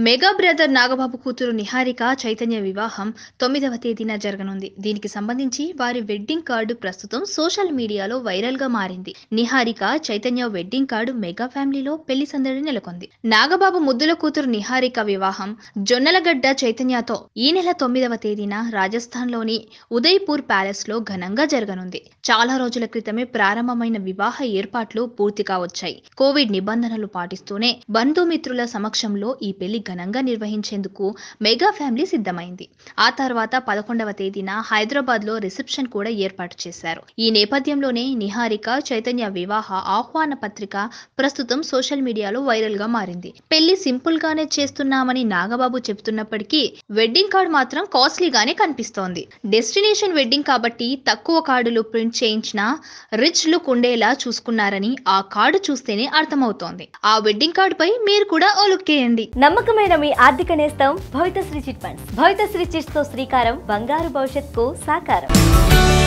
mega brother Nagababu కూతురు నిహారిక చైతన్య వివాహం తొమ్మిదవ తేదీన జరగనుంది దీనికి సంబంధించి వారి వెడ్డింగ్ కార్డు ప్రస్తుతం సోషల్ మీడియాలో వైరల్ గా మారింది Niharika Chaitanya wedding card mega ఫ్యామిలీలో పెళ్లి సందడి నెలకొంది నాగబాబు ముద్దుల కూతురు నిహారిక వివాహం జొన్నలగడ్డ చైతన్యతో ఈ నెల తొమ్మిదవ తేదీన రాజస్థాన్లోని ఉదయ్పూర్ ప్యాలెస్ లో ఘనంగా జరగనుంది చాలా రోజుల క్రితమే ప్రారంభమైన వివాహ ఏర్పాట్లు పూర్తిగా వచ్చాయి కోవిడ్ నిబంధనలు పాటిస్తూనే బంధుమిత్రుల సమక్షంలో ఈ పెళ్లి ఘనంగా నిర్వహించేందుకు మెగా ఫ్యామిలీ సిద్ధమైంది ఆ తర్వాత పదకొండవ తేదీన హైదరాబాద్ లో రిసెప్షన్ కూడా ఏర్పాటు చేశారు ఈ నేపథ్యంలోనే నిహారిక చైతన్య వివాహ ఆహ్వాన పత్రిక ప్రస్తుతం సోషల్ మీడియాలో వైరల్ గా మారింది పెళ్లి సింపుల్ గానే చేస్తున్నామని నాగబాబు చెబుతున్నప్పటికీ వెడ్డింగ్ కార్డ్ మాత్రం కాస్ట్లీగానే కనిపిస్తోంది డెస్టినేషన్ వెడ్డింగ్ కాబట్టి తక్కువ కార్డులు ప్రింట్ చేయించినా రిచ్ లుక్ ఉండేలా చూసుకున్నారని ఆ కార్డు చూస్తేనే అర్థమవుతోంది ఆ వెడ్డింగ్ కార్డు పై మీరు కూడా ఓ లుక్ వేయండి నమ్మకమైన మీ ఆర్థిక నేస్తం Bhavithasri chit funds Bhavithasri chits తో శ్రీకారం బంగారు భవిష్యత్తుకు సాకారం